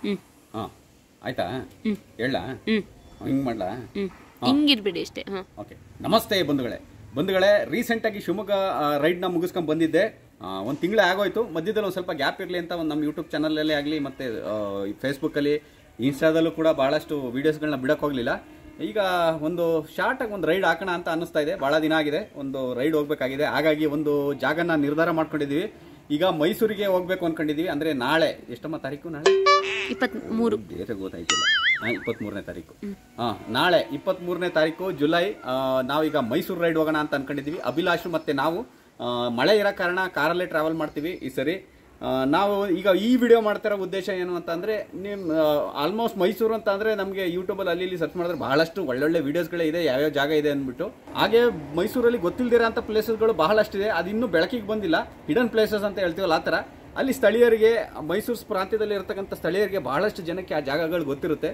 ಹ್ಞೂ ಹಾಂ ಆಯ್ತಾ ಹ್ಮ್. ಹೇಳ ಹ್ಞೂ ಹಿಂಗೆ ಮಾಡಲಾ ಹ್ಞೂ ಹಿಂಗಿರ್ಬೇಡಿ ಅಷ್ಟೇ ಹಾಂ ಓಕೆ ನಮಸ್ತೆ ಬಂಧುಗಳೇ ಬಂಧುಗಳೇ ರೀಸೆಂಟಾಗಿ ಶಿವಮೊಗ್ಗ ರೈಡ್ನ ಮುಗಿಸ್ಕೊಂಡು ಬಂದಿದ್ದೆ ಒಂದು ತಿಂಗಳೇ ಆಗೋಯ್ತು ಮಧ್ಯದಲ್ಲಿ ಒಂದು ಸ್ವಲ್ಪ ಗ್ಯಾಪ್ ಇರಲಿ ಅಂತ ಒಂದು ನಮ್ಮ ಯೂಟ್ಯೂಬ್ ಚಾನಲಲ್ಲೇ ಆಗಲಿ ಮತ್ತು ಫೇಸ್ಬುಕ್ಕಲ್ಲಿ ಇನ್ಸ್ಟಾದಲ್ಲೂ ಕೂಡ ಭಾಳಷ್ಟು ವೀಡಿಯೋಸ್ಗಳನ್ನ ಬಿಡಕ್ಕೆ ಹೋಗಲಿಲ್ಲ ಈಗ ಒಂದು ಶಾರ್ಟಾಗಿ ಒಂದು ರೈಡ್ ಹಾಕೋಣ ಅಂತ ಅನ್ನಿಸ್ತಾ ಇದೆ ಭಾಳ ದಿನ ಆಗಿದೆ ಒಂದು ರೈಡ್ ಹೋಗಬೇಕಾಗಿದೆ ಹಾಗಾಗಿ ಒಂದು ಜಾಗನ ನಿರ್ಧಾರ ಮಾಡ್ಕೊಂಡಿದ್ದೀವಿ ಈಗ ಮೈಸೂರಿಗೆ ಹೋಗ್ಬೇಕು ಅನ್ಕೊಂಡಿದ್ದೀವಿ ಅಂದರೆ ನಾಳೆ ಎಷ್ಟಮ್ಮ ತಾರೀಕು ನಾಳೆ ಇಪ್ಪತ್ತ್ಮೂರು ಬೇರೆ ಗೊತ್ತಾಯ್ತಿಲ್ಲ ಹಾಂ ಇಪ್ಪತ್ತ್ಮೂರನೇ ತಾರೀಕು ಹಾಂ ನಾಳೆ ಇಪ್ಪತ್ತ್ಮೂರನೇ ತಾರೀಕು ಜುಲೈ ಆ, ನಾವೀಗ ಮೈಸೂರು ರೈಡ್ ಹೋಗೋಣ ಅಂತ ಅನ್ಕೊಂಡಿದ್ದೀವಿ ಅಭಿಲಾಷ್ ಮತ್ತೆ ನಾವು ಆ, ಮಳೆ ಇರೋ ಕಾರಣ ಕಾರಲ್ಲೇ ಟ್ರಾವೆಲ್ ಮಾಡ್ತೀವಿ ಈ ಸರಿ ಆ, ನಾವು ಈಗ ಈ ವಿಡಿಯೋ ಮಾಡ್ತಿರೋ ಉದ್ದೇಶ ಏನು ಅಂತಂದ್ರೆ ನಿಮ್ಮ ಆಲ್ಮೋಸ್ಟ್ ಮೈಸೂರು ಅಂತ ಅಂದ್ರೆ ನಮಗೆ ಯೂಟ್ಯೂಬಲ್ಲಿ ಅಲ್ಲಿ ಇಲ್ಲಿ ಸರ್ಚ್ ಮಾಡಿದ್ರೆ ಬಹಳಷ್ಟು ಒಳ್ಳೊಳ್ಳೆ ವಿಡಿಯೋಸ್ಗಳೇ ಇದೆ ಯಾವ್ಯಾವ ಜಾಗ ಇದೆ ಅಂದ್ಬಿಟ್ಟು ಹಾಗೆ ಮೈಸೂರಲ್ಲಿ ಗೊತ್ತಿಲ್ದಿರೋ ಅಂತ ಪ್ಲೇಸಸ್ಗಳು ಬಹಳಷ್ಟಿದೆ ಅದು ಇನ್ನೂ ಬೆಳಕಿಗೆ ಬಂದಿಲ್ಲ ಹಿಡನ್ ಪ್ಲೇಸಸ್ ಅಂತ ಹೇಳ್ತೀವಲ್ಲ ಆ ಥರ ಅಲ್ಲಿ ಸ್ಥಳೀಯರಿಗೆ ಮೈಸೂರು ಪ್ರಾಂತ್ಯದಲ್ಲಿ ಇರತಕ್ಕಂಥ ಸ್ಥಳೀಯರಿಗೆ ಬಹಳಷ್ಟು ಜನಕ್ಕೆ ಆ ಜಾಗಗಳು ಗೊತ್ತಿರುತ್ತೆ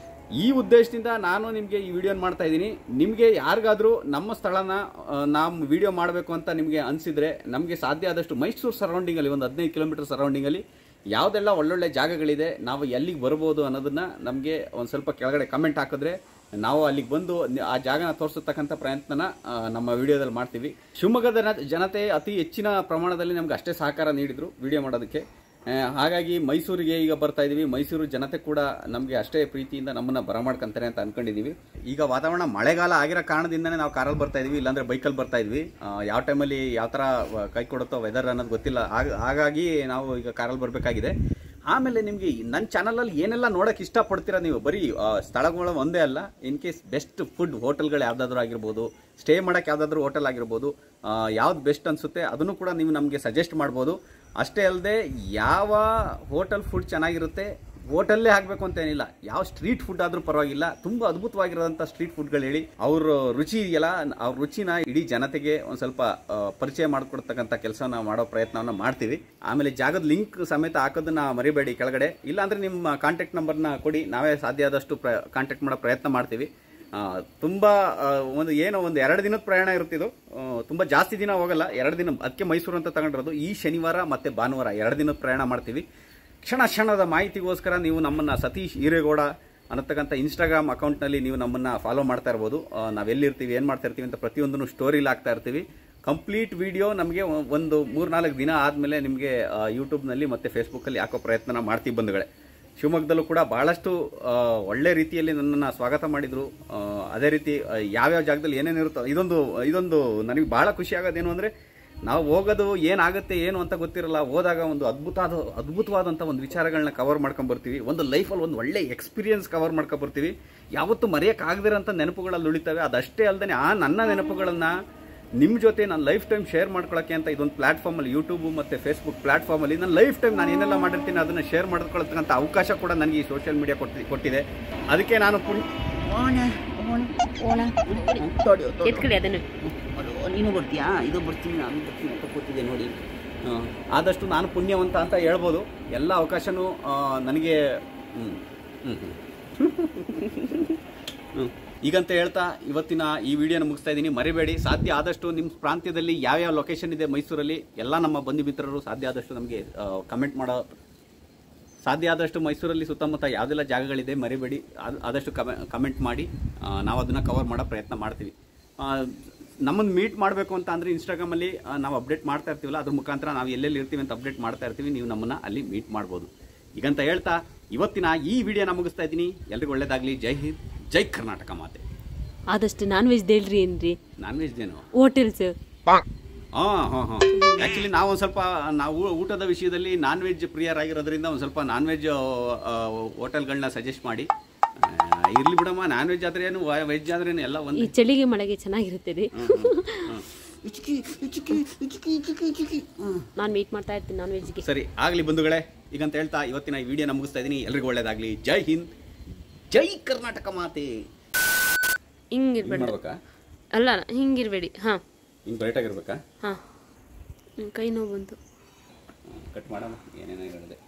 ಈ ಉದ್ದೇಶದಿಂದ ನಾನು ನಿಮಗೆ ಈ ವಿಡಿಯೋನ ಮಾಡ್ತಾ ಇದ್ದೀನಿ ನಿಮಗೆ ಯಾರಿಗಾದರೂ ನಮ್ಮ ಸ್ಥಳನ ಆ, ನಾವು ವಿಡಿಯೋ ಮಾಡಬೇಕು ಅಂತ ನಿಮಗೆ ಅನಿಸಿದ್ರೆ ನಮಗೆ ಸಾಧ್ಯ ಆದಷ್ಟು ಮೈಸೂರು ಸರೌಂಡಿಂಗಲ್ಲಿ ಒಂದು ಹದಿನೈದು ಕಿಲೋಮೀಟರ್ ಸರೌಂಡಿಂಗಲ್ಲಿ ಯಾವುದೆಲ್ಲ ಒಳ್ಳೊಳ್ಳೆ ಜಾಗಗಳಿದೆ ನಾವು ಎಲ್ಲಿಗೆ ಬರ್ಬೋದು ಅನ್ನೋದನ್ನ ನಮಗೆ ಒಂದು ಸ್ವಲ್ಪ ಕೆಳಗಡೆ ಕಮೆಂಟ್ ಹಾಕಿದ್ರೆ ನಾವು ಅಲ್ಲಿಗೆ ಬಂದು ನಿ- ಆ ಜಾಗನ ತೋರಿಸತಕ್ಕಂಥ ಪ್ರಯತ್ನನ ಆ, ನಮ್ಮ ವಿಡಿಯೋದಲ್ಲಿ ಮಾಡ್ತೀವಿ ಶಿವಮೊಗ್ಗದ ಜನ- ಜನತೆ ಅತಿ ಹೆಚ್ಚಿನ ಪ್ರಮಾಣದಲ್ಲಿ ನಮ್ಗೆ ಅಷ್ಟೇ ಸಹಕಾರ ನೀಡಿದ್ರು ವಿಡಿಯೋ ಮಾಡೋದಕ್ಕೆ ಆ, ಹಾಗಾಗಿ ಮೈಸೂರಿಗೆ ಈಗ ಬರ್ತಾ ಇದೀವಿ ಮೈಸೂರು ಜನತೆ ಕೂಡ ನಮಗೆ ಅಷ್ಟೇ ಪ್ರೀತಿಯಿಂದ ನಮ್ಮನ್ನ ಬರಮಾಡ್ಕೊಂತಾರೆ ಅಂತ ಅನ್ಕೊಂಡಿದೀವಿ ಈಗ ವಾತಾವರಣ ಮಳೆಗಾಲ ಆಗಿರೋ ಕಾರಣದಿಂದನೇ ನಾವು ಕಾರಲ್ಲಿ ಬರ್ತಾ ಇದೀವಿ ಇಲ್ಲಾಂದ್ರೆ ಬೈಕಲ್ಲಿ ಬರ್ತಾ ಇದ್ವಿ ಆ, ಯಾವ ಟೈಮಲ್ಲಿ ಯಾವ ಥರ ಕೈ ಕೊಡುತ್ತೋ ವೆದರ್ ಅನ್ನೋದು ಗೊತ್ತಿಲ್ಲ ಹಾಗ- ಹಾಗಾಗಿ ನಾವು ಈಗ ಕಾರಲ್ಲಿ ಬರಬೇಕಾಗಿದೆ ಆಮೇಲೆ ನಿಮಗೆ ನನ್ನ ಚಾನಲಲ್ಲಿ ಏನೆಲ್ಲ ನೋಡೋಕೆ ಇಷ್ಟಪಡ್ತೀರಾ ನೀವು ಬರೀ ಆ, ಸ್ಥಳಗಳು ಒಂದೇ ಅಲ್ಲ ಇನ್ ಕೇಸ್ ಬೆಸ್ಟ್ ಫುಡ್ ಹೋಟೆಲ್ಗಳು ಯಾವುದಾದ್ರೂ ಆಗಿರ್ಬೋದು ಸ್ಟೇ ಮಾಡೋಕೆ ಯಾವುದಾದ್ರೂ ಹೋಟೆಲ್ ಆಗಿರ್ಬೋದು ಯಾವ್ದು ಬೆಸ್ಟ್ ಅನಿಸುತ್ತೆ ಅದನ್ನು ಕೂಡ ನೀವು ನಮಗೆ ಸಜೆಸ್ಟ್ ಮಾಡ್ಬೋದು ಅಷ್ಟೇ ಅಲ್ಲದೆ ಯಾವ ಹೋಟೆಲ್ ಫುಡ್ ಚೆನ್ನಾಗಿರುತ್ತೆ ಹೋಟೆಲ್ಲೇ ಆಗಬೇಕು ಅಂತ ಏನಿಲ್ಲ ಯಾವ ಸ್ಟ್ರೀಟ್ ಫುಡ್ ಆದ್ರೂ ಪರವಾಗಿಲ್ಲ ತುಂಬಾ ಅದ್ಭುತವಾಗಿರೋಂಥ ಸ್ಟ್ರೀಟ್ ಫುಡ್ಗಳು ಹೇಳಿ ಅವ್ರ ರುಚಿ ಇದೆಯಲ್ಲ ಅವ್ರ ರುಚಿನ ಇಡೀ ಜನತೆಗೆ ಒಂದು ಸ್ವಲ್ಪ ಆ, ಪರಿಚಯ ಮಾಡಿಕೊಡ್ತಕ್ಕಂಥ ಕೆಲಸನ ಮಾಡೋ ಪ್ರಯತ್ನವನ್ನ ಮಾಡ್ತೀವಿ ಆಮೇಲೆ ಜಾಗದ ಲಿಂಕ್ ಸಮೇತ ಹಾಕೋದನ್ನ ಮರಿಬೇಡಿ ಕೆಳಗಡೆ ಇಲ್ಲಾಂದ್ರೆ ನಿಮ್ಮ ಕಾಂಟ್ಯಾಕ್ಟ್ ನಂಬರ್ನ ಕೊಡಿ ನಾವೇ ಸಾಧ್ಯ ಆದಷ್ಟು ಕಾಂಟ್ಯಾಕ್ಟ್ ಮಾಡೋ ಪ್ರಯತ್ನ ಮಾಡ್ತೀವಿ ಆ, ತುಂಬಾ ಆ, ಒಂದು ಏನೋ ಒಂದು ಎರಡು ದಿನದ ಪ್ರಯಾಣ ಇರುತ್ತಿದ್ದು ಆ, ತುಂಬಾ ಜಾಸ್ತಿ ದಿನ ಹೋಗಲ್ಲ ಎರಡು ದಿನ ಅದಕ್ಕೆ ಮೈಸೂರು ಅಂತ ತಗೊಂಡಿರೋದು ಈ ಶನಿವಾರ ಮತ್ತೆ ಭಾನುವಾರ ಎರಡು ದಿನದ ಪ್ರಯಾಣ ಮಾಡ್ತೀವಿ ಕ್ಷಣ ಕ್ಷಣದ ಮಾಹಿತಿಗೋಸ್ಕರ ನೀವು ನಮ್ಮನ್ನ ಸತೀಶ್ ಹಿರೇಗೌಡ ಅನ್ನತಕ್ಕಂಥ ಇನ್ಸ್ಟಾಗ್ರಾಮ್ ಅಕೌಂಟ್ನಲ್ಲಿ ನೀವು ನಮ್ಮನ್ನ ಫಾಲೋ ಮಾಡ್ತಾ ಇರ್ಬೋದು ಆ, ನಾವೆಲ್ಲಿರ್ತೀವಿ ಏನು ಮಾಡ್ತಾ ಇರ್ತೀವಿ ಅಂತ ಪ್ರತಿಯೊಂದನ್ನು ಸ್ಟೋರಿಲಿ ಹಾಕ್ತಾ ಇರ್ತೀವಿ ಕಂಪ್ಲೀಟ್ ವಿಡಿಯೋ ನಮಗೆ ಒಂದು ಮೂರ್ನಾಲ್ಕು ದಿನ ಆದಮೇಲೆ ನಿಮಗೆ ಯೂಟ್ಯೂಬ್ನಲ್ಲಿ ಮತ್ತು ಫೇಸ್ಬುಕ್ಕಲ್ಲಿ ಹಾಕೋ ಪ್ರಯತ್ನ ಮಾಡ್ತೀವಿ ಬಂಧುಗಳೇ ಶಿವಮೊಗ್ಗದಲ್ಲೂ ಕೂಡ ಬಹಳಷ್ಟು ಆ, ಒಳ್ಳೆ ರೀತಿಯಲ್ಲಿ ನನ್ನನ್ನು ಸ್ವಾಗತ ಮಾಡಿದ್ರು ಆ, ಅದೇ ರೀತಿ ಆ, ಯಾವ್ಯಾವ ಜಾಗದಲ್ಲಿ ಏನೇನು ಇರುತ್ತೋ ಇದೊಂದು ಇದೊಂದು ನನಗೆ ಬಹಳ ಖುಷಿ ಆಗೋದೇನು ಅಂದರೆ ನಾವು ಹೋಗೋದು ಏನಾಗುತ್ತೆ ಏನು ಅಂತ ಗೊತ್ತಿರಲ್ಲ ಹೋದಾಗ ಒಂದು ಅದ್ಭುತ ಅದ್ಭುತವಾದಂಥ ಒಂದು ವಿಚಾರಗಳನ್ನ ಕವರ್ ಮಾಡ್ಕೊಂಡ್ ಬರ್ತೀವಿ ಒಂದು ಲೈಫಲ್ಲಿ ಒಂದು ಒಳ್ಳೆ ಎಕ್ಸ್ಪೀರಿಯನ್ಸ್ ಕವರ್ ಮಾಡ್ಕೊಂಡ್ ಬರ್ತೀವಿ ಯಾವತ್ತೂ ಮರೆಯೋಕ್ಕಾಗದಿರೋಂಥ ನೆನಪುಗಳಲ್ಲಿ ಉಳಿತವೆ ಅದಷ್ಟೇ ಅಲ್ಲದೆ ಆ ನನ್ನ ನೆನಪುಗಳನ್ನು ನಿಮ್ಮ ಜೊತೆ ನಾನು ಲೈಫ್ ಟೈಮ್ ಶೇರ್ ಮಾಡ್ಕೊಳ್ಳೋಕ್ಕೆ ಅಂತ ಇದೊಂದು ಪ್ಲಾಟ್ಫಾರ್ಮಲ್ಲಿ ಯೂಟ್ಯೂಬ್ ಮತ್ತು ಫೇಸ್ಬುಕ್ ಪ್ಲಾಟ್ಫಾರ್ಮಲ್ಲಿ ನಾನು ಲೈಫ್ ಟೈಮ್ ನಾನು ಏನೆಲ್ಲ ಮಾಡಿರ್ತೀನಿ ಅದನ್ನು ಶೇರ್ ಮಾಡ್ಕೊಳ್ಳೋತಕ್ಕಂಥ ಅವಕಾಶ ಕೂಡ ನನಗೆ ಈ ಸೋಷಿಯಲ್ ಮೀಡಿಯಾ ಕೊಟ್ಟಿ ಕೊಟ್ಟಿದೆ ಅದಕ್ಕೆ ನಾನು ಪುಣ್ಯ ಎತ್ಕಡೆ ಅದನ್ನು ನೀನು ಬರ್ತೀಯಾ ಇದು ಬರ್ತೀನಿ ನಾನು ಬರ್ತೀನಿ ಅಂತ ಕೂತಿದ್ದೆ ನೋಡಿ ಆ, ಆದಷ್ಟು ನಾನು ಪುಣ್ಯವಂತ ಅಂತ ಹೇಳ್ಬೋದು ಎಲ್ಲ ಅವಕಾಶನೂ ಆ, ನನಗೆ ಹ್ಮ್. ಹ್ಮ್, ಹ್ಮ್. ಹ್ಮ್. ಈಗಂತ ಹೇಳ್ತಾ ಇವತ್ತಿನ ಈ ವಿಡಿಯೋನ ಮುಗಿಸ್ತಾ ಇದ್ದೀನಿ ಮರಿಬೇಡಿ ಸಾಧ್ಯ ಆದಷ್ಟು ನಿಮ್ಮ ಪ್ರಾಂತ್ಯದಲ್ಲಿ ಯಾವ್ಯಾವ ಲೊಕೇಶನ್ ಇದೆ ಮೈಸೂರಲ್ಲಿ ಎಲ್ಲ ನಮ್ಮ ಬಂಧು ಮಿತ್ರರು ಸಾಧ್ಯ ಆದಷ್ಟು ನಮಗೆ ಕಮೆಂಟ್ ಮಾಡೋ ಸಾಧ್ಯ ಆದಷ್ಟು ಮೈಸೂರಲ್ಲಿ ಸುತ್ತಮುತ್ತ ಯಾವುದೆಲ್ಲ ಜಾಗಗಳಿದೆ ಮರಿಬೇಡಿ ಆದ್- ಆದಷ್ಟು ಕಮೆಂಟ್ ಮಾಡಿ ಆ, ನಾವು ಅದನ್ನು ಕವರ್ ಮಾಡೋ ಪ್ರಯತ್ನ ಮಾಡ್ತೀವಿ ನಮ್ಮನ್ನು ಮೀಟ್ ಮಾಡಬೇಕು ಅಂತ ಅಂದರೆ ಇನ್ಸ್ಟಾಗ್ರಾಮಲ್ಲಿ ನಾವು ಅಪ್ಡೇಟ್ ಮಾಡ್ತಾ ಇರ್ತೀವಲ್ಲ ಅದ್ರ ಮುಖಾಂತರ ನಾವು ಎಲ್ಲೆಲ್ಲಿ ಇರ್ತೀವಿ ಅಂತ ಅಪ್ಡೇಟ್ ಮಾಡ್ತಾ ಇರ್ತೀವಿ ನೀವು ನಮ್ಮನ್ನು ಅಲ್ಲಿ ಮೀಟ್ ಮಾಡ್ಬೋದು ಈಗಂತ ಹೇಳ್ತಾ ಇವತ್ತಿನ ಈ ವಿಡಿಯೋನ ಮುಗಿಸ್ತಾ ಇದ್ದೀನಿ ಎಲ್ರಿಗೂ ಒಳ್ಳೇದಾಗಲಿ ಜೈ ಹಿಂದ್ ಜೈ ಕರ್ನಾಟಕ ಮಾತೆ ಆದಷ್ಟು ನಾನ್ ವೆಜ್ ಹೇಳ್ರಿ ಏನ್ರಿ ನಾನ್ ವೆಜ್ದೇನು ಹೋಟೆಲ್ಸ್ ಹಾಂ ಹಾಂ ಹಾಂ ಆ್ಯಕ್ಚುಲಿ ನಾವು ಒಂದು ಸ್ವಲ್ಪ ನಾವು ಊಟದ ವಿಷಯದಲ್ಲಿ ನಾನ್ ವೆಜ್ ಪ್ರಿಯರಾಗಿರೋದ್ರಿಂದ ಒಂದು ಸ್ವಲ್ಪ ನಾನ್ ವೆಜ್ ಹೋಟೆಲ್ಗಳನ್ನ ಸಜೆಸ್ಟ್ ಮಾಡಿ ಆ, ಇರ್ಲಿ ಬಿಡಮ್ಮ ನಾನ್ ವೆಜ್ ಆದ್ರೆ ಏನು ವೆಜ್ ಆದ್ರೆ ಏನು ಎಲ್ಲ ಈ ಒಂದು ಚಳಿಗೆ ಮಳೆಗೆ ಚೆನ್ನಾಗಿರುತ್ತೆ ರೀ ನಾನು ಮೀಟ್ ಮಾಡ್ತಾ ಇರ್ತೀನಿ ನಾನ್ ವೆಜ್ಗೆ ಸರಿ ಆಗಲಿ ಬಂಧುಗಳೇ ಈಗಂತ ಹೇಳ್ತಾ ಇವತ್ತಿನ ಈ ವಿಡಿಯೋನ ಮುಗಿಸ್ತಾ ಇದ್ದೀನಿ ಎಲ್ರಿಗೂ ಒಳ್ಳೇದಾಗಲಿ ಜೈ ಹಿಂದ್ ಜೈ ಕರ್ನಾಟಕ ಮಾತೆ ಹಿಂಗ್ ಹಿಂಗಿರ್ಬೇಡಿ ಮಾಡ್ಬೇಕಾ ಅಲ್ಲ ಹಿಂಗಿರ್ಬೇಡಿ ಹಾಂ ಹಿಂಗೆ ಬ್ರೈಟಾಗಿರ್ಬೇಕಾ ಹಾಂ ಕೈ ನೋವು ಬಂತು ಕಟ್ ಮಾಡಮ್ಮ ಏನೇನೋ ಹೇಳಿದೆ